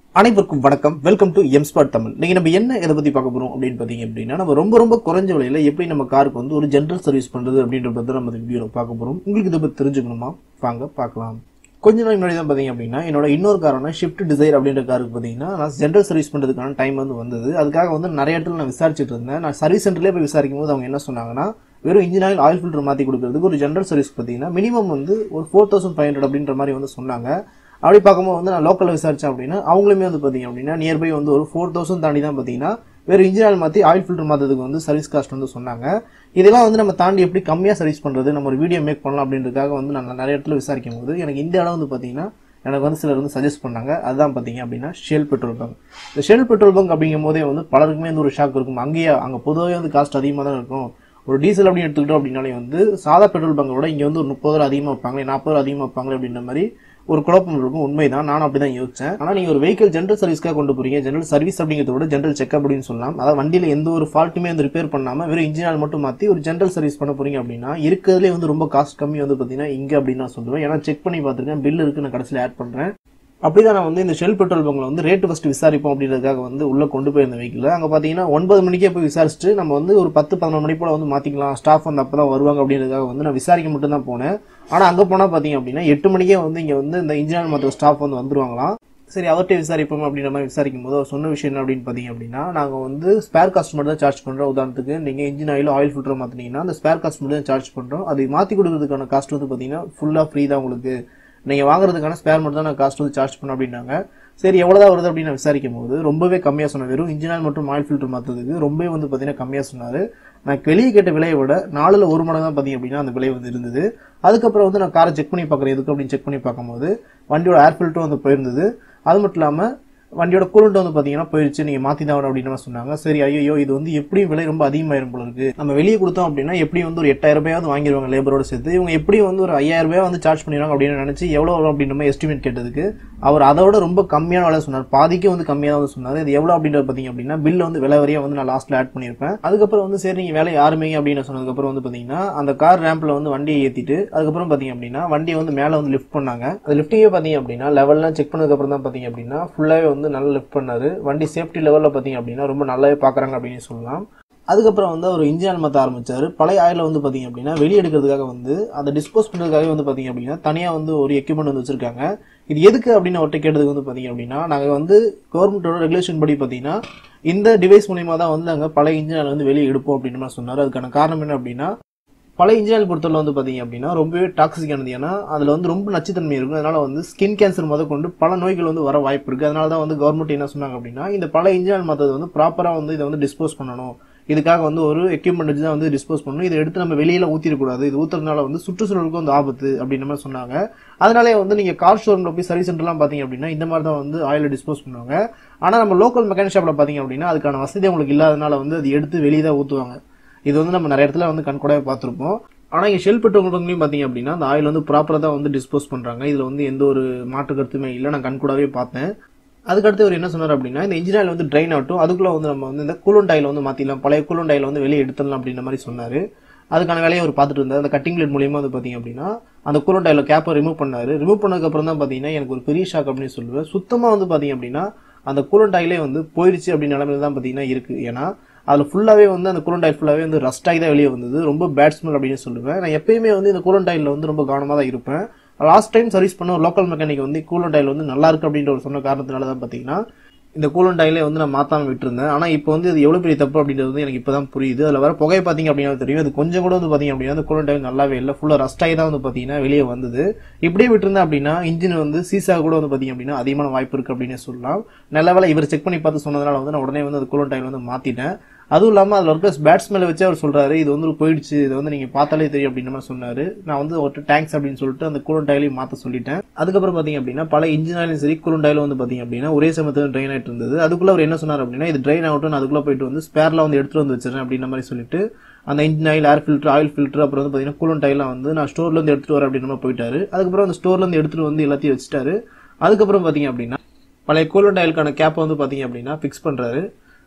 அனைவருக்கும் வணக்கம் welcome to M spot Tamil நீங்க நம்ம என்ன இதை பத்தி பார்க்க போறோம் அப்படின்னு பாத்தீங்க அப்படின்னா நம்ம ரொம்ப ரொம்ப குறைஞ்ச விலையில எப்படி நம்ம காருக்கு வந்து ஒரு ஜென்ரல் சர்வீஸ் பண்றது அப்படின்ற பத்தி நம்ம இந்த வீடியோல பார்க்க போறோம் உங்களுக்கு இதை பத்தி தெரிஞ்சுக்கணுமா வாங்க பார்க்கலாம் கொஞ்ச நாள் முன்னாடி தான் பாத்தீங்க அப்படின்னா என்னோட இன்னொரு காரான ஷிஃப்ட் டிசைர் அப்படின்ற காருக்கு பாத்தீங்கன்னா நான் ஜென்ரல் சர்வீஸ் பண்றதுக்கான டைம் வந்து வந்தது அதுக்காக வந்து நிறைய இடத்துல நான் விசாரிச்சுட்டு இருந்தேன் நான் சர்வீஸ் சென்டர்லேயே போய் விசாரிக்கும் போது அவங்க என்ன சொன்னாங்கன்னா வெறும் இன்ஜின் ஆயில் ஆயில் ஃபில்டர் மாற்றி கொடுக்கறதுக்கு ஒரு ஜென்ரல் சர்வீஸ் பார்த்தீங்கன்னா மினிமம் வந்து ஒரு ஃபோர் தௌசண்ட் ஃபைவ் ஹண்ட்ரட் அப்படின்ற மாதிரி வந்து சொன்னாங்க அப்படி பார்க்கும்போது வந்து நான் லோக்கலில் விசாரிச்சேன் அப்படின்னா அவங்களுமே வந்து பார்த்தீங்க அப்படின்னா நியர்பை வந்து ஒரு ஃபோர் தௌசண்ட் தாண்டி தான் பார்த்தீங்கன்னா வெறும் இன்ஜின் ஆயில் மாற்றி ஆயில் ஃபில்டர் மாற்றதுக்கு வந்து சர்வீஸ் காஸ்ட் வந்து சொன்னாங்க இதெல்லாம் வந்து நம்ம தாண்டி எப்படி கம்மியாக சர்வீஸ் பண்ணுறது நம்ம ஒரு வீடியோ மேக் பண்ணலாம் அப்படின்றதுக்காக வந்து நான் நிறைய இடத்துல விசாரிக்கும் போது எனக்கு இந்த இடம் வந்து பார்த்தீங்கன்னா எனக்கு வந்து சிலர் வந்து சஜஸ்ட் பண்ணாங்க அதுதான் பார்த்தீங்க அப்படின்னா ஷெல் பெட்ரோல் பங்க் இந்த ஷெல் பெட்ரோல் பங்க் அப்படிங்கும் போதே வந்து பலருக்குமே வந்து ஒரு ஷாக் இருக்கும் அங்கேயே அங்கே பொதுவாகவே வந்து காஸ்ட் அதிகமாக தான் இருக்கும் ஒரு டீசல் அப்படின்னு எடுத்துக்கிட்டோம் அப்படின்னாலே வந்து சாதா பெட்ரோல் பங்கோட இங்கே வந்து ஒரு முப்பது ரூபா அதிகமாக வைப்பாங்களே நாற்பது ரூபா அதிகமாக வைப்பாங்களே அப்படின்ற மாதிரி ஒரு குழப்பம் இருக்கும் உண்மைதான் நானும் அப்படி தான் யோசிச்சேன் ஆனால் நீங்கள் ஒரு வெஹிக்கல் ஜென்ரல் சர்வீஸ்க்காக கொண்டு போறீங்க ஜென்ரல் சர்வீஸ் அப்படிங்கிறத விட ஜென்ரல் செக்அப் அப்படின்னு சொல்லலாம் அதாவது வண்டியில் எந்த ஒரு ஃபால்ட்டுமே வந்து ரிப்பேர் பண்ணாமல் வெறும் இன்ஜின் ஆயில் மட்டும் மாற்றி ஒரு ஜென்ரல் சர்வீஸ் பண்ண போறீங்க அப்படின்னா இருக்கிறதுலே வந்து ரொம்ப காஸ்ட் கம்மி வந்து பார்த்தீங்கன்னா இங்கே அப்படின்னு நான் சொல்லுவேன் ஏன்னா செக் பண்ணி பார்த்துருக்கேன் பில் இருக்கு நான் கடைசியில் ஆட் பண்ணுறேன் அப்படிதான் நான் வந்து இந்த ஷெல் பெட்ரோல் பங்க்ல வந்து ரேட்டு ஃபர்ஸ்ட் விசாரிப்போம் அப்படின்றதுக்காக வந்து உள்ள கொண்டு போயிருந்த வெஹிக்கிள் அங்க பாத்தீங்கன்னா ஒன்பது மணிக்கே போய் விசாரிச்சுட்டு நம்ம வந்து ஒரு பத்து பதினொரு மணி போல வந்து மாத்திக்கலாம் ஸ்டாஃப் வந்து அப்பதான் வருவாங்க அப்படின்றதுக்காக வந்து நான் விசாரிக்க மட்டும் தான் போனேன் ஆனா அங்க போனா பாத்தீங்க அப்படின்னா எட்டு மணிக்கே வந்து இங்க வந்து இந்த இன்ஜினியர் மற்ற ஸ்டாஃப் வந்து வந்துருவாங்களாம் சரி அவர்கிட்ட விசாரிப்போம் அப்படின்ற மாதிரி விசாரிக்கும் போது அவர் சொன்ன விஷயம் என்ன அப்படின்னு பார்த்தீங்க அப்படின்னா நாங்கள் வந்து ஸ்பேர் காஸ்ட் மட்டும் தான் சார்ஜ் பண்ணுறோம் உதாரணத்துக்கு நீங்கள் இன்ஜின் ஆயில் ஆயில் ஃபில்டர் மாற்றினீங்கன்னா அந்த ஸ்பேர் காஸ்ட் மட்டும் தான் சார்ஜ் பண்ணுறோம் அது மாற்றி கொடுக்கறதுக்கான காஸ்ட் வந்து பார்த்தீங்கன்னா ஃபுல்லாக ஃப்ரீ தான் உங்களுக்கு நீங்கள் வாங்குறதுக்கான ஸ்பேர் மட்டும் தான் நான் காஸ்ட் வந்து சார்ஜ் பண்ணோம் அப்படின்னாங்க சரி எவ்வளோதான் வருது அப்படின்னு நான் விசாரிக்கும் போது ரொம்பவே கம்மியாக சொன்னேன் வெறும் இன்ஜின் ஆயில் மற்றும் ஆயில் ஃபில்டர் மாற்றுறதுக்கு ரொம்பவே வந்து பார்த்தீங்கன்னா கம்மியாக சொன்னார் நான் வெளியே கேட்ட விலையை விட நாலுல ஒரு மடங்கு தான் பார்த்தீங்க அப்படின்னா அந்த விலை வந்து இருந்தது அதுக்கப்புறம் வந்து நான் காரை செக் பண்ணி பார்க்குறேன் எதுக்கு அப்படின்னு செக் பண்ணி பார்க்கும்போது வண்டியோட ஏர் ஃபில்டரும் வந்து போயிருந்தது அது மட்டும் இல்லாமல் வண்டியோட கூலண்ட் வந்து பார்த்தீங்கன்னா போயிடுச்சு நீங்கள் மாற்றி தான் அப்படின்னு மாதிரி சொன்னாங்க சரி ஐயோ இது வந்து எப்படியும் விலை ரொம்ப அதிகமாயிரும் போல இருக்கு நம்ம வெளியே கொடுத்தோம் அப்படின்னா எப்படியும் வந்து ஒரு எட்டாயிரம் ரூபாயாவது வாங்கிடுவாங்க லேபரோட சேர்த்து இவங்க எப்படியும் வந்து ஒரு ஐயாயிரம் ரூபாய் வந்து சார்ஜ் பண்ணிடுவாங்க அப்படின்னு நினச்சி எவ்வளோ வரும் அப்படின்ற மாதிரி எஸ்டிமேட் கேட்டதுக்கு அவர் அதோட ரொம்ப கம்மியான விலை சொன்னார் பாதிக்கு வந்து கம்மியாக தான் வந்து சொன்னார் இது எவ்வளோ அப்படின்றது பார்த்தீங்க அப்படின்னா பில் வந்து விலை வரையா வந்து நான் லாஸ்ட்டில் ஆட் பண்ணியிருப்பேன் அதுக்கப்புறம் வந்து சரி நீங்கள் வேலை யாருமே அப்படின்னு சொன்னதுக்கப்புறம் வந்து பார்த்தீங்கன்னா அந்த கார் ரேம்பில் வந்து வண்டியை ஏற்றிட்டு அதுக்கப்புறம் பார்த்தீங்க அப்படின்னா வண்டியை வந்து மேலே வந்து லிஃப்ட் பண்ணாங்க அது லிஃப்டிங்கே பார்த்தீங்க அப்படின்னா லெவல்லாம் செக் பண்ணதுக்கப்புறம் தான் பார்த்தீங்க அப்படின்னா ஃபுல்லாகவே வந்து நல்லா லிஃப்ட் பண்ணாரு வண்டி சேஃப்டி லெவலில் பார்த்தீங்க அப்படின்னா ரொம்ப நல்லாவே பார்க்குறாங்க அப்படின்னு சொல்லலாம் அதுக்கப்புறம் வந்து அவர் இன்ஜின் மாற்ற ஆரம்பிச்சாரு பழைய ஆயில வந்து பார்த்தீங்க அப்படின்னா வெளியே எடுக்கிறதுக்காக வந்து அதை டிஸ்போஸ் பண்ணுறதுக்காக வந்து பார்த்தீங்க அப்படின்னா தனியாக வந்து ஒரு எக்யூப்மெண்ட் வந்து வச்சிருக்காங்க இது எதுக்கு அப்படின்னு அவர்கிட்ட கேட்டதுக்கு வந்து பார்த்தீங்க அப்படின்னா நாங்கள் வந்து கவர்மெண்ட்டோட ரெகுலேஷன் படி பார்த்தீங்கன்னா இந்த டிவைஸ் மூலியமா தான் வந்து நாங்கள் பழைய இன்ஜினியர் வந்து வெளியே எடுப்போம் அப்படின்னு மாதிரி சொன்னார் அதுக்கான காரணம் என்ன அப்படின்னா பழைய இன்ஜினியர் பொறுத்தவரை வந்து பார்த்தீங்க அப்படின்னா ரொம்பவே டாக்ஸிக்கானது ஏன்னா அதில் வந்து ரொம்ப நச்சுத்தன்மை இருக்கும் அதனால வந்து ஸ்கின் கேன்சர் முத கொண்டு பல நோய்கள் வந்து வர வாய்ப்பு இருக்கு அதனால தான் வந்து கவர்மெண்ட் என்ன சொன்னாங்க அப்படின்னா இந்த பழைய இன்ஜினியர் மற்றது வந்து ப்ராப்பராக வந்து இதை வந்து டிஸ்போஸ் பண்ணணும் இதுக்காக வந்து ஒரு எக்யூப்மெண்ட் வச்சு தான் வந்து டிஸ்போஸ் பண்ணணும் இதை எடுத்து நம்ம வெளியில ஊத்திடக்கூடாது இது ஊத்துறதுனால வந்து சுற்றுச்சூழலுக்கு வந்து ஆபத்து அப்படின்ற மாதிரி சொன்னாங்க அதனாலே வந்து நீங்க கார் ஷோரூம்ல போய் சர்வீஸ் சென்டர்லாம் பாத்தீங்க அப்படின்னா இந்த மாதிரி தான் வந்து ஆயில டிஸ்போஸ் பண்ணுவாங்க ஆனா நம்ம லோக்கல் மெக்கானிக் ஷாப்ல பாத்தீங்க அப்படின்னா அதுக்கான வசதி உங்களுக்கு இல்லாதனால வந்து அது எடுத்து வெளியே தான் ஊத்துவாங்க இது வந்து நம்ம நிறைய இடத்துல வந்து கண்கூடாவே பார்த்துருப்போம் ஆனால் இங்கே ஷெல் பெட்ரோல் பங்க்லையும் பார்த்தீங்க அப்படின்னா அந்த ஆயில் வந்து ப்ராப்பராக தான் வந்து டிஸ்போஸ் பண்ணுறாங்க இதில் வந்து எந்த ஒரு மாற்று கருத்துமே இல்லை நான் கண்கூடாவே பார்த்தேன் அதுக்கடுத்து அவர் என்ன சொன்னார் அப்படின்னா இந்த இன்ஜின் ஆயில் வந்து ட்ரைன் ஆகட்டும் அதுக்குள்ள வந்து நம்ம வந்து இந்த கூலண்ட் ஆயில் வந்து மாற்றிடலாம் பழைய கூலண்ட் ஆயில் வந்து வெளியே எடுத்துடலாம் அப்படின்ற மாதிரி சொன்னார் அதுக்கான வேலையை அவர் பார்த்துட்டு இருந்தார் அந்த கட்டிங் பிளேட் மூலியமா வந்து பார்த்தீங்க அப்படின்னா அந்த கூலண்ட் ஆயில் கேப்பை ரிமூவ் பண்ணாரு ரிமூவ் பண்ணதுக்கப்புறம் தான் பார்த்தீங்கன்னா எனக்கு ஒரு பெரிய ஷாக் அப்படின்னு சொல்லுவேன் சுத்தமாக வந்து பார்த்தீங்க அப்படின்னா அந்த கூலண்ட் ஆயிலே வந்து போயிடுச்சு அப்படின்னு நிலமையில தான் பார்த்தீங்கன்னா இருக்கு ஏன்னா அதில் ஃபுல்லாகவே வந்து அந்த கூலண்ட் ஆயில் ஃபுல்லாகவே வந்து ரஸ்ட் ஆகி தான் வெளியே வந்தது ரொம்ப பேட் ஸ்மெல் அப்படின்னு சொல்லுவேன் நான் எப்பயுமே வந்து இந்த கூலண்ட் ஆயிலில் வந்து ரொம்ப கவனமாக தான் இருப்பேன் லாஸ்ட் டைம் சர்வீஸ் பண்ண ஒரு லோக்கல் மெக்கானிக் வந்து கூலண்ட் ஆயில் வந்து நல்லா இருக்கு அப்படின்ற ஒரு சொன்ன காரணத்தினால தான் பார்த்தீங்கன்னா இந்த கூலண்ட் ஆயிலே வந்து நான் மாத்தாம விட்டுருந்தேன் ஆனால் இப்போ வந்து இது எவ்வளோ பெரிய தப்பு அப்படின்றது வந்து எனக்கு இப்போ தான் புரியுது அதில் வர புகை பார்த்தீங்க அப்படின்னா தெரியும் அது கொஞ்சம் கூட வந்து பார்த்தீங்க அப்படின்னா அந்த கூலண்ட் ஆயில் நல்லாவே இல்லை ஃபுல்லாக ரஸ்ட் ஆகி தான் வந்து பார்த்தீங்கன்னா வெளியே வந்தது இப்படியே விட்டுருந்தேன் அப்படின்னா இன்ஜின் வந்து சீசா கூட வந்து பார்த்தீங்க அப்படின்னா அதிகமான வாய்ப்பு இருக்கு அப்படின்னு சொல்லலாம் நல்ல வேலை இவர் செக் பண்ணி பார்த்து சொன்னதுனால வந்து நான் உடனே வந்து அந்த கூலண்ட் ஆயில் வந்து மாத்திட்டேன் அதுவும் இல்லாமல் அதில் இருக்க பேட்ஸ்மேல வச்சு அவர் சொல்றாரு இது வந்து போயிடுச்சு இது வந்து நீங்க பார்த்தாலே தெரியும் அப்படின்ற மாதிரி சொன்னாரு நான் வந்து ஒரு டேங்க்ஸ் அப்படின்னு சொல்லிட்டு அந்த கூலண்ட் ஆயிலையும் மாற்ற சொல்லிட்டேன் அதுக்கப்புறம் பார்த்தீங்க அப்படின்னா பல இன்ஜின் ஆயிலும் சரி கூலண்ட் ஆயிலும் வந்து பார்த்தீங்க அப்படின்னா ஒரே சமயத்தில் ட்ரைன் ஆயிட்டு இருந்தது அதுக்குள்ள அவர் என்ன சொன்னார் அப்படின்னா இது ட்ரைன் ஆகட்டும் நான் அதுக்குள்ள போயிட்டு வந்து ஸ்பேர்ல வந்து எடுத்துட்டு வந்து வச்சிடறேன் அப்படின்ற மாதிரி சொல்லிட்டு அந்த engine oil air filter oil filter அப்புறம் வந்து பார்த்தீங்கன்னா கூலண்ட் ஆயிலாம் வந்து நான் ஸ்டோர்ல இருந்து எடுத்துட்டு வரேன் அப்படின்ற மாதிரி போயிட்டாரு அதுக்கப்புறம் அந்த ஸ்டோர்ல இருந்து எடுத்துட்டு வந்து எல்லாத்தையும் வச்சுட்டாரு அதுக்கப்புறம் பார்த்தீங்க அப்படின்னா பழைய கூலண்ட் ஆயிலுக்கான கேப்பை வந்து பார்த்தீங்க அப்படின்னா ஃபிக்ஸ் பண்றாரு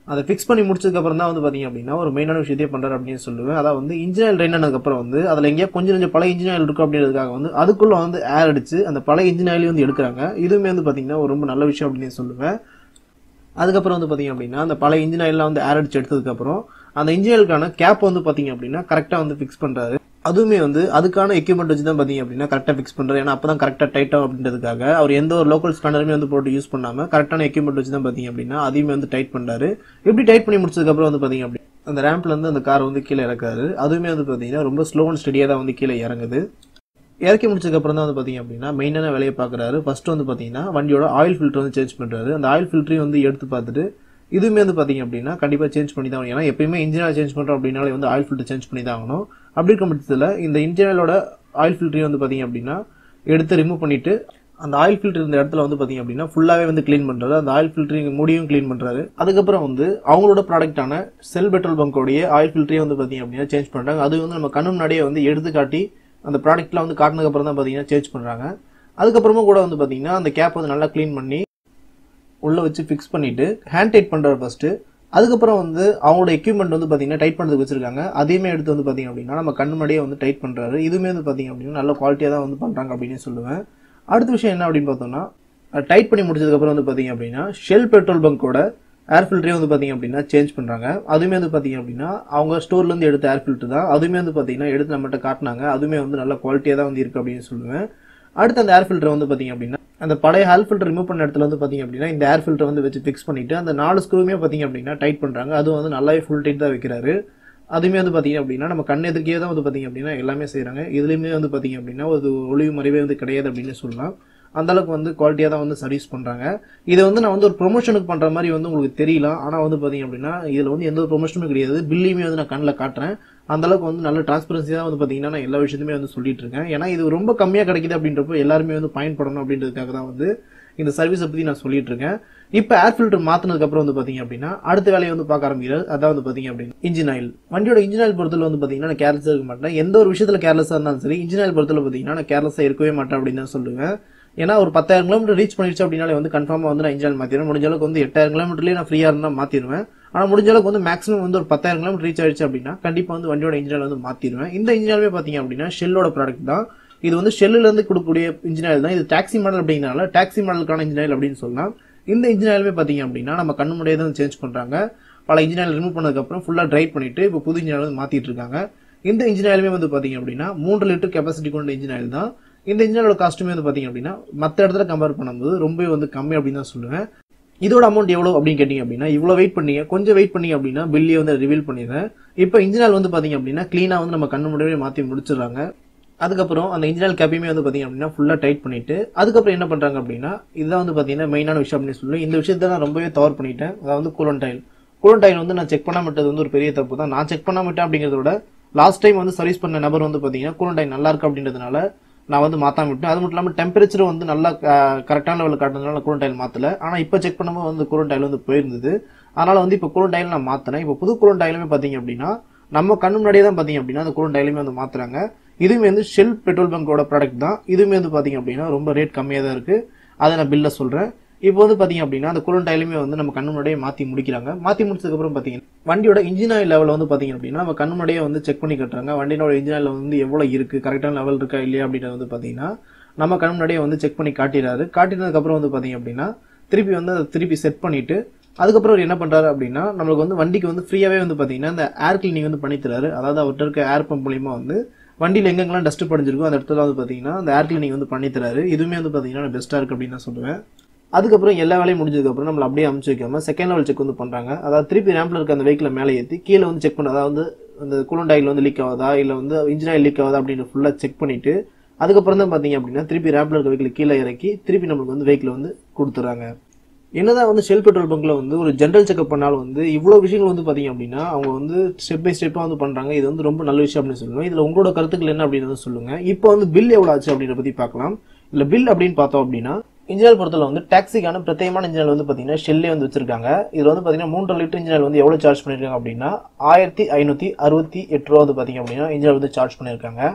அதை ஃபிக்ஸ் பண்ணி முடிச்சதுக்கு அப்புறம் தான் வந்து பாத்தீங்க அப்படின்னா ஒரு மெயினான விஷயத்தையே பண்றாரு அப்படின்னு சொல்லுவேன் அதாவது வந்து இன்ஜின் ஆயில் ட்ரெயின் ஆனதுக்கு அப்புறம் வந்து அதுல எங்கேயா கொஞ்சம் கொஞ்சம் பழைய இன்ஜின் ஆயில் இருக்கும் அப்படின்றதுக்காக வந்து அதுக்குள்ள வந்து ஏர் அடிச்சு அந்த பழைய இன்ஜின் ஆயிலையும் வந்து எடுக்கிறாங்க இதுவுமே வந்து பாத்தீங்கன்னா ஒரு ரொம்ப நல்ல விஷயம் அப்படின்னு சொல்லுவேன் அதுக்கப்புறம் வந்து பாத்தீங்க அப்படின்னா அந்த பழைய இன்ஜின் ஆயிலாம் வந்து ஏர் அடிச்சு எடுத்ததுக்கு அப்புறம் அந்த இன்ஜின் ஆயிலுக்கான கேப் வந்து பாத்தீங்க அப்படின்னா கரெக்டா வந்து ஃபிக்ஸ் பண்றாரு அதுவுமே வந்து அதுக்கான எக்யூப்மெண்ட் வச்சு தான் பாத்தீங்க அப்படின்னா கரெக்டா ஃபிக்ஸ் பண்றாரு ஏன்னா அப்பதான் கரெக்டா டைட் ஆகும் அப்படின்றதுக்காக அவர் எந்த ஒரு லோக்கல் ஸ்பேனருமே வந்து போட்டு யூஸ் பண்ணாம கரெக்டான எக்யூப்மெண்ட் வச்சு தான் பாத்தீங்க அப்படின்னா அதையுமே வந்து டைட் பண்றாரு இப்படி டைட் பண்ணி முடிச்சதுக்கு அப்புறம் வந்து பாத்தீங்க அப்படின்னா அந்த ரேம்ப்ல இருந்து அந்த கார் வந்து கீழே இறக்காரு அதுவுமே வந்து பாத்தீங்கன்னா ரொம்ப ஸ்லோ அண்ட் ஸ்டடியா தான் வந்து கீழே இறங்குது இறக்கி முடிச்சதுக்கு அப்புறம் தான் வந்து பாத்தீங்க அப்படின்னா மெயினான வேலையை பாக்குறாரு ஃபர்ஸ்ட் வந்து பாத்தீங்கன்னா வண்டியோட ஆயில் ஃபில்டர் வந்து சேஞ்ச் பண்றாரு அந்த ஆயில் ஃபில்டரையும் வந்து எடுத்து பார்த்துட்டு இதுவுமே வந்து பாத்தீங்க அப்படின்னா கண்டிப்பா சேஞ்ச் பண்ணி தான் ஆகணும். ஏன்னா எப்பயுமே இன்ஜினியர் சேஞ்ச் பண்றோம் அப்படின்னாலே வந்து ஆயில் ஃபில்டர் சேஞ்ச் பண்ணி தான் ஆகணும் அப்படி இருக்க பட்சத்தில் இந்த இன்ஜினியரோட ஆயில் ஃபில்டரையும் வந்து பாத்தீங்க அப்படின்னா எடுத்து ரிமூவ் பண்ணிட்டு அந்த ஆயில் ஃபில்டர் இருந்த இடத்துல வந்து பாத்தீங்க அப்படின்னா ஃபுல்லாவே வந்து க்ளீன் பண்றாரு அந்த ஆயில் ஃபில்டரிங் முடியும் க்ளீன் பண்றாரு அதுக்கப்புறம் வந்து அவங்களோட ப்ராடக்டான செல் பெட்ரோல் பங்கோடைய ஆயில் ஃபில்டரையும் வந்து பாத்தீங்க அப்படின்னா சேஞ்ச் பண்றாங்க அது வந்து நம்ம கண்ணு முன்னாடியே வந்து எடுத்து காட்டி அந்த ப்ராடக்ட்ல வந்து காட்டினதுக்கு அப்புறம் தான் பாத்தீங்கன்னா சேஞ்ச் பண்றாங்க அதுக்கப்புறமா கூட வந்து பாத்தீங்கன்னா அந்த கேப் வந்து நல்லா க்ளீன் பண்ணி உள்ள வச்சு ஃபிக்ஸ் பண்ணிட்டு ஹேண்ட் டைட் பண்றாரு ஃபர்ஸ்ட் அதுக்கப்புறம் வந்து அவங்களோட எக்யூப்மெண்ட் வந்து பாத்தீங்கன்னா டைட் பண்றதுக்கு வச்சிருக்காங்க அதையுமே எடுத்து வந்து பாத்தீங்க அப்படின்னா நம்ம கண்ணு முன்னாடியே வந்து டைட் பண்றாரு இதுவுமே வந்து பாத்தீங்க அப்படின்னா நல்ல குவாலிட்டியா தான் வந்து பண்றாங்க அப்படின்னு சொல்லுவேன் அடுத்த விஷயம் என்ன அப்படின்னு பார்த்தோம்னா டைட் பண்ணி முடிச்சதுக்கு அப்புறம் வந்து பாத்தீங்க அப்படின்னா ஷெல் பெட்ரோல் பங்கோட ஏர் ஃபில்டரையும் வந்து பாத்தீங்க அப்படின்னா சேஞ்ச் பண்றாங்க அதுவுமே வந்து பாத்தீங்க அப்படின்னா அவங்க ஸ்டோர்ல இருந்து எடுத்த ஏர் ஃபில்டர் தான் அதுவுமே வந்து பாத்தீங்கன்னா எடுத்து நம்மகிட்ட காட்டினாங்க அதுவுமே வந்து நல்ல குவாலிட்டியா தான் வந்து இருக்கு அப்படின்னு சொல்லுவேன் அடுத்து அந்த ஏர் ஃபில்டர் வந்து பாத்தீங்க அப்படின்னா அந்த பழைய ஏர் ஃபில்டர் ரிமூவ் பண்ண இடத்துல வந்து பாத்தீங்க அப்படின்னா இந்த ஏர் ஃபில்டர் வந்து வச்சு ஃபிக்ஸ் பண்ணிட்டு அந்த நாலு ஸ்க்ரூவுமே பாத்தீங்க அப்படின்னா டைட் பண்றாங்க அதுவும் வந்து நல்லாவே ஃபுல் டைட் தான் வைக்கிறாரு அதுவுமே வந்து பாத்தீங்க அப்படின்னா நம்ம கண் எதிர்க்கே தான் வந்து பாத்தீங்க அப்படின்னா எல்லாமே செய்றாங்க இதுலயுமே வந்து பாத்தீங்க அப்படின்னா ஒரு ஒளிவு மறைவே வந்து கிடையாது அப்படின்னு சொல்லலாம் அந்த அளவுக்கு வந்து குவாலிட்டியா தான் வந்து சர்வீஸ் பண்றாங்க இதை வந்து நான் வந்து ஒரு ப்ரொமோஷனுக்கு பண்ற மாதிரி வந்து உங்களுக்கு தெரியலாம் ஆனா வந்து பாத்தீங்க அப்படின்னா இதுல வந்து எந்த ஒரு ப்ரொமோஷனும் கிடையாது பில்லையுமே வந்து நான் கண்ணில் காட்டுறேன் அந்த அளவுக்கு வந்து நல்ல டிரான்ஸ்பரன்சி தான் வந்து பாத்தீங்கன்னா நான் எல்லா விஷயத்தையுமே வந்து சொல்லிட்டு இருக்கேன் ஏன்னா இது ரொம்ப கம்மியா கிடைக்குது அப்படின்றப்போ எல்லாருமே வந்து பயன்படணும் அப்படின்றதுக்காக தான் வந்து இந்த சர்வீஸை பத்தி நான் சொல்லிட்டு இருக்கேன் இப்போ ஏர் ஃபில்டர் மாத்தினதுக்கு அப்புறம் வந்து பாத்தீங்க அப்படின்னா அடுத்த வேலையை வந்து பார்க்க ஆரம்பிக்கிறார் அதாவது வந்து பாத்தீங்க அப்படின்னா இன்ஜின் ஆயில் வண்டியோட இன்ஜின் ஆயில் பொறுத்தல வந்து பாத்தீங்கன்னா நான் கேர்லெஸ்ஸா இருக்க மாட்டேன் எந்த ஒரு விஷயத்துல கேர்லெஸ்ஸா இருந்தாலும் சரி இன்ஜின் ஆயில் பொறுத்தல பாத்தீங்கன்னா நான் கேர்லெஸ்ஸா இருக்கவே மாட்டேன் அப்படின்னு தான் சொல்லுவேன் ஏன்னா ஒரு பத்தாயிரம் கிலோமீட்டர் ரீச் பண்ணிடுச்சு அப்படின்னாலே வந்து கன்ஃபார்மா வந்து நான் இன்ஜின் ஆயில் மாத்திடுவேன் முடிஞ்ச அளவுக்கு வந்து எட்டாயிரம் கிலோமீட்டர்லயே நான் ஃப்ரீயா இருந்தா மாத்திடுவேன் ஆனா முடிஞ்ச அளவுக்கு வந்து மேக்ஸிமம் வந்து ஒரு பத்தாயிரம் கிலோமீட்டர் ரீச் ஆயிடுச்சு அப்படின்னா கண்டிப்பா வந்து வண்டியோட இன்ஜின் ஆயில் வந்து மாத்திடுவேன் இந்த இன்ஜின் ஆயிலுமே பாத்தீங்க அப்படின்னா ஷெல்லோட ப்ராடக்ட் தான் இது வந்து ஷெல்லுல இருந்து கொடுக்கக்கூடிய இன்ஜின் ஆயில் தான் இது டாக்ஸி மாடல் அப்படிங்கிறனால டாக்ஸி மாடலுக்கான இன்ஜின் ஆயில் அப்படின்னு சொல்லலாம் இந்த இன்ஜின் ஆயிலுமே பாத்தீங்க அப்படின்னா நம்ம கண்ணு முன்னாடியே தான் சேஞ்ச் பண்றாங்க பல இன்ஜின் ஆயில் ரிமூவ் பண்ணதுக்கு அப்புறம் ஃபுல்லா ட்ரை பண்ணிட்டு இப்போ புது இன்ஜின் ஆயில் வந்து மாத்திட்டு இருக்காங்க இந்த இன்ஜின் ஆயிலுமே வந்து பாத்தீங்க அப்படின்னா மூன்று லிட்டர் கெப்பாசிட்டி கொண்ட இன்ஜின் ஆயில் தான் இந்த இன்ஜினோட காஸ்ட்டுமே வந்து பாத்தீங்க அப்படின்னா மற்ற இடத்துல கம்பேர் பண்ணும்போது ரொம்பவே வந்து கம்மி அப்படின்னு தான் சொல்லுவேன் இதோட அமௌண்ட் எவ்வளவு அப்படின்னு கேட்டீங்க அப்படின்னா இவ்வளவு வெயிட் பண்ணீங்க கொஞ்சம் வெயிட் பண்ணீங்க அப்படின்னா பில்லியை வந்து ரிவீல் பண்ணிடுறேன் இப்போ இன்ஜின் ஆயில் வந்து பாத்தீங்க அப்படின்னா கிளீனா வந்து நம்ம கண்ணு முன்னாடியே மாத்தி முடிச்சிடுறாங்க அதுக்கப்புறம் அந்த இன்ஜினியல் கேப்பையுமே வந்து பாத்தீங்க அப்படின்னா ஃபுல்லா டைட் பண்ணிட்டு அதுக்கப்புறம் என்ன பண்றாங்க அப்படின்னா இதுதான் வந்து பாத்தீங்கன்னா மெயினான விஷயம் அப்படின்னு சொல்லி இந்த விஷயத்த நான் ரொம்பவே தவறு பண்ணிட்டேன் அதாவது கூலன் டைல் கூலன் டைல் வந்து நான் செக் பண்ணாம விட்டது வந்து ஒரு பெரிய தப்பு தான் நான் செக் பண்ணாம விட்டேன் அப்படிங்கிறத விட லாஸ்ட் டைம் வந்து சர்வீஸ் பண்ண நபர் வந்து பாத்தீங்கன்னா கூலன் டைல் நல்லா இருக்கு அப்படின்றதுனால நான் வந்து மாத்தாம விட்டேன் அது மட்டும் இல்லாமல் டெம்பரேச்சர் வந்து நல்லா கரெக்டான லெவலில் காட்டுறதுனால கூலன் டைல் மாத்தல ஆனா இப்போ செக் பண்ணும்போது வந்து கூலன் டைல் வந்து போயிருந்தது அதனால வந்து இப்போ கூலன் டைல் நான் மாத்தினேன் இப்போ புது கூலன் டைலுமே பாத்தீங்க அப்படின்னா நம்ம கண்ணு முன்னாடியே தான் பாத்தீங்க அப்படின்னா அந்த கூலன் டைலுமே வந்து மாத்துறாங்க இதுவுமே வந்து ஷெல் பெட்ரோல் பங்கோட ப்ராடக்ட் தான் இதுவுமே வந்து பாத்தீங்க அப்படின்னா ரொம்ப ரேட் கம்மியாக தான் இருக்கு அதை நான் பில்ல சொல்றேன் இப்போ வந்து பாத்தீங்க அப்படின்னா அந்த கூலன் டைலுமே வந்து நம்ம கண்ணு முன்னாடியே மாத்தி முடிக்கிறாங்க மாத்தி முடிச்சதுக்கு அப்புறம் பாத்தீங்கன்னா வண்டியோட இன்ஜின் ஆயில் லெவல் வந்து பாத்தீங்க அப்படின்னா நம்ம கண்ணு முன்னாடியே வந்து செக் பண்ணி கட்டுறாங்க வண்டியோட இன்ஜின் ஆயில் வந்து எவ்வளவு இருக்கு கரெக்டான லெவல் இருக்கா இல்லையா அப்படின்றது வந்து பாத்தீங்கன்னா நம்ம கண்ணு முன்னாடியே வந்து செக் பண்ணி காட்டிடுறாரு காட்டினதுக்கு அப்புறம் வந்து பாத்தீங்க அப்படின்னா திருப்பி வந்து அதை திருப்பி செட் பண்ணிட்டு அதுக்கப்புறம் அவர் என்ன பண்றாரு அப்படின்னா நம்மளுக்கு வந்து வண்டிக்கு வந்து ஃப்ரீயாவே வந்து பாத்தீங்கன்னா இந்த ஏர் கிளீனிங் வந்து பண்ணி தராரு அதாவது அவர்கிட்ட இருக்க ஏர் பம்ப் மூலியமா வந்து வண்டியில் எங்கெங்கெல்லாம் டஸ்ட் படிஞ்சிருக்கோ அந்த இடத்துல வந்து பாத்தீங்கன்னா அந்த ஏர் கிளீனிங் வந்து பண்ணி தராரு இதுவுமே வந்து பாத்தீங்கன்னா பெஸ்டா இருக்கு அப்படின்னு நான் சொல்லுவேன் அதுக்கப்புறம் எல்லா வேலையும் முடிஞ்சதுக்கப்புறம் நம்மள அப்படியே அமுச்சு வைக்காம செகண்ட் லெவல் செக் வந்து பண்றாங்க அதாவது திருப்பி ரேம்ப்ல இருக்க அந்த வெஹிக்கிளை மேலே ஏற்றி கீழே வந்து செக் பண்ண அதாவது அந்த கூலண்ட் ஆயில் வந்து லீக் ஆகுதா இல்லை வந்து இன்ஜின் ஆயில் லீக் ஆகுதா அப்படின்னு ஃபுல்லாக செக் பண்ணிட்டு அதுக்கப்புறம் தான் பார்த்தீங்க அப்படின்னா திருப்பி ரேம்ப்ல இருக்க வெஹிக்கிள் கீழே இறக்கி திருப்பி நம்மளுக்கு வந்து வெஹிக்கிள் வந்து கொடுத்துறாங்க என்னதான் வந்து ஷெல் பெட்ரோல் பங்க்ல வந்து ஒரு ஜென்ரல் செக்அப் பண்ணாலும் வந்து இவ்வளவு விஷயங்கள் வந்து பாத்தீங்க அப்படின்னா அவங்க வந்து ஸ்டெப் பை ஸ்டெப்பா வந்து பண்றாங்க இது வந்து ரொம்ப நல்ல விஷயம் அப்படின்னு சொல்லுவேன் இதுல உங்களோட கருத்துக்கள் என்ன அப்படின்னு சொல்லுங்க இப்போ வந்து பில் எவ்வளவு ஆச்சு அப்படின்றத பத்தி பார்க்கலாம் இல்ல பில் அப்படின்னு பார்த்தோம் அப்படின்னா இன்ஜினியர் பொறுத்தல வந்து டாக்ஸிக்கான பிரத்யேகமான இன்ஜினியர் வந்து பாத்தீங்கன்னா ஷெல்லே வந்து வச்சிருக்காங்க இதுல வந்து பாத்தீங்கன்னா மூன்று லிட்டர் இன்ஜினியர் வந்து எவ்வளவு சார்ஜ் பண்ணிருக்காங்க அப்படின்னா ஆயிரத்தி ஐநூத்தி அறுபத்தி எட்டு ரூபா வந்து பாத்தீங்க அப்படின்னா இன்ஜினியர் வந்து சார்ஜ் பண்ணிருக்காங்க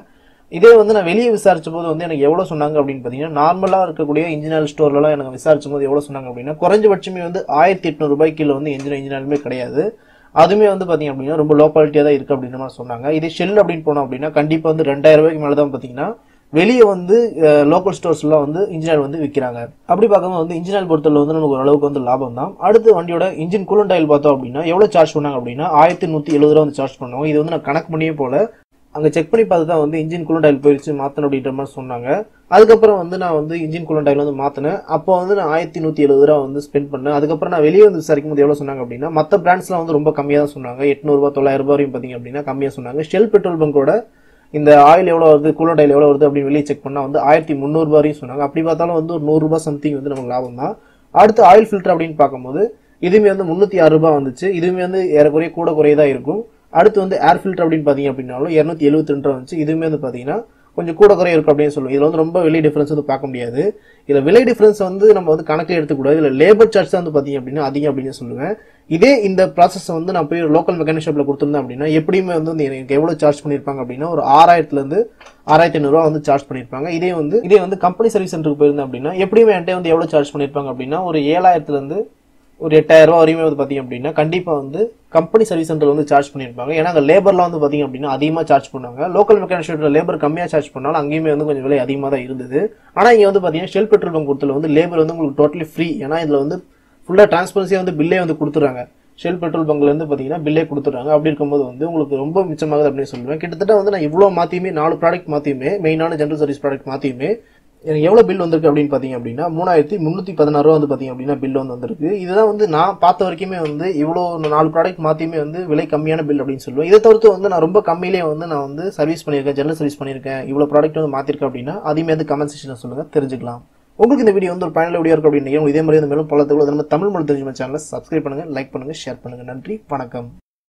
இதே வந்து நான் வெளியே விசாரிச்ச போது வந்து எனக்கு எவ்வளோ சொன்னாங்க அப்படின்னு பார்த்தீங்கன்னா நார்மலாக இருக்கக்கூடிய இன்ஜினியர் ஸ்டோர்லலாம் எனக்கு விசாரிச்சும் போது எவ்வளோ சொன்னாங்க அப்படின்னா குறைஞ்சபட்சமே வந்து ஆயிரத்தி எட்நூறு ரூபாய் கீழே வந்து இன்ஜினியர் இன்ஜினியருமே கிடையாது அதுவுமே வந்து பார்த்தீங்க அப்படின்னா ரொம்ப லோ குவாலிட்டியாக தான் இருக்குது அப்படின்ற மாதிரி சொன்னாங்க இதே ஷெல் அப்படின்னு போனோம் அப்படின்னா கண்டிப்பாக வந்து ரெண்டாயிரம் ரூபாய்க்கு மேலே தான் பார்த்தீங்கன்னா வெளியே வந்து லோக்கல் ஸ்டோர்ஸ்லாம் வந்து இன்ஜினியர் வந்து விற்கிறாங்க அப்படி பார்க்கும்போது வந்து இன்ஜினியர் பொறுத்தவரை வந்து நமக்கு ஓரளவுக்கு வந்து லாபம் தான் அடுத்து வண்டியோட இன்ஜின் கூலண்ட் ஆயில் பார்த்தோம் அப்படின்னா எவ்வளோ சார்ஜ் பண்ணாங்க அப்படின்னா ஆயிரத்தி நூற்றி எழுபது ரூபா வந்து சார்ஜ் பண்ணுவாங்க இது வந்து நான் கணக்கு பண்ணியே போல அங்கே செக் பண்ணி பார்த்து தான் வந்து இன்ஜின் கூலண்ட் ஆயில் போயிடுச்சு மாற்றணும் அப்படின்ற மாதிரி சொன்னாங்க அதுக்கப்புறம் வந்து நான் வந்து இன்ஜின் கூலண்ட் ஆயில் வந்து மாற்றினேன் அப்போ வந்து நான் ஆயிரத்தி நூற்றி எழுபது ரூபா வந்து ஸ்பெண்ட் பண்ணேன் அதுக்கப்புறம் நான் வெளியே வந்து விசாரிக்கும் போது எவ்வளோ சொன்னாங்க அப்படின்னா மற்ற பிராண்ட்ஸ்லாம் வந்து ரொம்ப கம்மியாக தான் சொன்னாங்க எட்நூறுபா தொள்ளாயிரம் ரூபாய் வரையும் பார்த்தீங்க அப்படின்னா கம்மியாக சொன்னாங்க ஷெல் பெட்ரோல் பங்கோட இந்த ஆயில் எவ்வளோ வருது கூலண்ட் ஆயில் எவ்வளோ வருது அப்படின்னு வெளியே செக் பண்ணால் வந்து ஆயிரத்தி முந்நூறுபா வரையும் சொன்னாங்க அப்படி பார்த்தாலும் வந்து ஒரு நூறுரூபா சம்திங் வந்து நமக்கு லாபம் தான் அடுத்து ஆயில் ஃபில்டர் அப்படின்னு பார்க்கும்போது இதுவுமே வந்து முந்நூற்றி ஆறு ரூபாய் வந்துச்சு இதுவுமே வந்து ஏறக்குறைய கூட குறையதான் இருக்கும் அடுத்து வந்து ஏர் ஃபில்டர் அப்படின்னு பார்த்தீங்க அப்படின்னாலும் இரநூத்தி எழுபத்தி ரெண்டு ரூபா வந்துச்சு இதுவுமே வந்து பார்த்தீங்கன்னா கொஞ்சம் கூட குறைய இருக்கும் அப்படின்னு சொல்லுவோம் இதில் வந்து ரொம்ப விலை டிஃபரன்ஸ் வந்து பார்க்க முடியாது இதில் விலை டிஃபரன்ஸ் வந்து நம்ம வந்து கணக்கில் எடுத்துக்கூடாது இதில் லேபர் சார்ஜ் தான் வந்து பார்த்தீங்க அப்படின்னா அதிகம் அப்படின்னு சொல்லுவேன் இதே இந்த ப்ராசஸ் வந்து நான் போய் லோக்கல் மெக்கானிக் ஷாப்பில் கொடுத்துருந்தேன் அப்படின்னா எப்படியுமே வந்து எனக்கு எவ்வளோ சார்ஜ் பண்ணியிருப்பாங்க அப்படின்னா ஒரு ஆறாயிரத்துலேருந்து ஆறாயிரத்தி ஐநூறுரூவா வந்து சார்ஜ் பண்ணியிருப்பாங்க இதே வந்து இதே வந்து கம்பெனி சர்வீஸ் சென்டருக்கு போயிருந்தேன் அப்படின்னா எப்படியுமே என்கிட்ட வந்து எவ்வளோ சார்ஜ் பண்ணியிருப்பாங்க அப்படின்னா ஒரு ஏழாயிரத்துலேருந்து ஒரு எட்டாயிரம் ரூபா வரையுமே வந்து பார்த்தீங்க அப்படின்னா கண்டிப்பாக வந்து கம்பெனி சர்வீஸ் சென்டர் வந்து சார்ஜ் பண்ணியிருப்பாங்க ஏன்னா அங்கே லேபர்லாம் வந்து பார்த்தீங்க அப்படின்னா அதிகமாக சார்ஜ் பண்ணுவாங்க லோக்கல் மெக்கானிக் ஷெட்டில் லேபர் கம்மியாக சார்ஜ் பண்ணாலும் அங்கேயுமே வந்து கொஞ்சம் விலை அதிகமாக தான் இருந்தது ஆனால் இங்கே வந்து பார்த்தீங்கன்னா ஷெல் பெட்ரோல் பங்க் கொடுத்துல வந்து லேபர் வந்து உங்களுக்கு டோட்டலி ஃப்ரீ ஏன்னா இதில் வந்து ஃபுல்லாக டிரான்ஸ்பரன்சியாக வந்து பில்லே வந்து கொடுத்துறாங்க ஷெல் பெட்ரோல் பங்க்லேருந்து பார்த்தீங்கன்னா பில்லே கொடுத்துட்றாங்க அப்படி இருக்கும்போது வந்து உங்களுக்கு ரொம்ப மிச்சமாகுது அப்படின்னு சொல்லுவேன் கிட்டத்தட்ட வந்து நான் இவ்வளோ மாற்றியுமே நாலு ப்ராடக்ட் மாற்றியுமே மெயினான ஜென்ரல் சர்வீஸ் ப்ராடக்ட் மாற்றியுமே எனக்கு எவ்வளோ பில் வந்திருக்கு அப்படின்னு பார்த்தீங்க அப்படின்னா மூணாயிரத்தி முந்நூற்றி பதினாறு ரூபா வந்து பார்த்தீங்க அப்படின்னா பில் வந்து வந்திருக்கு இதுதான் வந்து நான் பார்த்த வரைக்குமே வந்து இவ்வளோ நாலு ப்ராடக்ட் மாற்றியுமே வந்து விலை கம்மியான பில் அப்படின்னு சொல்லுவேன் இதை தவிர்த்து வந்து நான் ரொம்ப கம்மியிலே வந்து நான் வந்து சர்வீஸ் பண்ணியிருக்கேன் ஜெனரல் சர்வீஸ் பண்ணியிருக்கேன் இவ்வளோ ப்ராடக்ட் வந்து மாற்றிருக்கேன் அப்படின்னா அதையுமே வந்து கமெண்ட் செக்ஷனில் சொல்லுங்கள் தெரிஞ்சுக்கலாம் உங்களுக்கு இந்த வீடியோ வந்து ஒரு பயனுள்ள வீடியோ இருக்கு அப்படின்னு இதே மாதிரி வந்து மேலும் பல தகவல் நம்ம தமிழ் மொழி தெரிஞ்சுமா சேனலை சப்ஸ்கிரைப் பண்ணுங்கள் லைக் பண்ணுங்கள் ஷேர் பண்ணுங்கள் நன்றி வணக்கம்